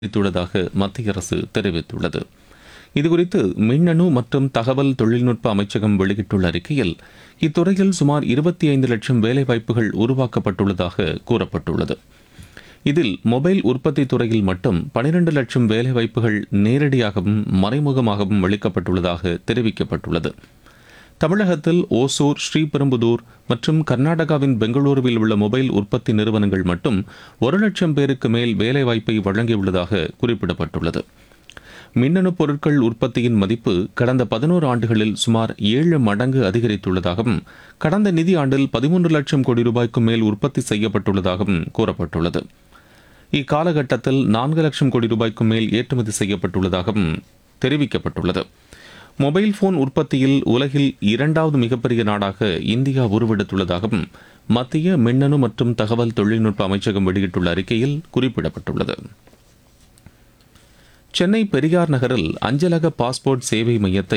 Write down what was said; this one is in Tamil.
அதிகரித்துள்ளதாக மத்திய அரசு தெரிவித்துள்ளது இதுகுறித்து மின்னணு மற்றும் தகவல் தொழில்நுட்ப அமைச்சகம் வெளியிட்டுள்ள அறிக்கையில் இத்துறையில் சுமார் இருபத்தி ஐந்து லட்சம் வேலைவாய்ப்புகள் உருவாக்கப்பட்டுள்ளதாக கூறப்பட்டுள்ளது இதில் மொபைல் உற்பத்தி துறையில் மட்டும் 12 லட்சம் வேலைவாய்ப்புகள் நேரடியாகவும் மறைமுகமாகவும் அளிக்கப்பட்டுள்ளதாக தெரிவிக்கப்பட்டுள்ளது தமிழகத்தில் ஓசூர் ஸ்ரீபெரும்புதூர் மற்றும் கர்நாடகாவின் பெங்களூருவில் உள்ள மொபைல் உற்பத்தி நிறுவனங்கள் மட்டும் ஒரு லட்சம் பேருக்கு மேல் வேலைவாய்ப்பை வழங்கியுள்ளதாக குறிப்பிடப்பட்டுள்ளது மின்னணு பொருட்கள் உற்பத்தியின் மதிப்பு கடந்த பதினோரு ஆண்டுகளில் சுமார் ஏழு மடங்கு அதிகரித்துள்ளதாகவும் கடந்த நிதி ஆண்டில் பதிமூன்று லட்சம் கோடி ரூபாய்க்கும் மேல் உற்பத்தி செய்யப்பட்டுள்ளதாகவும் கூறப்பட்டுள்ளது இக்காலகட்டத்தில் நான்கு லட்சம் கோடி ரூபாய்க்கும் மேல் ஏற்றுமதி செய்யப்பட்டுள்ளதாகவும் தெரிவிக்கப்பட்டுள்ளது மொபைல் போன் உற்பத்தியில் உலகில் இரண்டாவது மிகப்பெரிய நாடாக இந்தியா உருவெடுத்துள்ளதாகவும் மத்திய மின்னணு மற்றும் தகவல் தொழில்நுட்ப அமைச்சகம் வெளியிட்டுள்ள அறிக்கையில் குறிப்பிடப்பட்டுள்ளது சென்னை பெரியார் நகரில் அஞ்சலக பாஸ்போர்ட் சேவை மையத்தை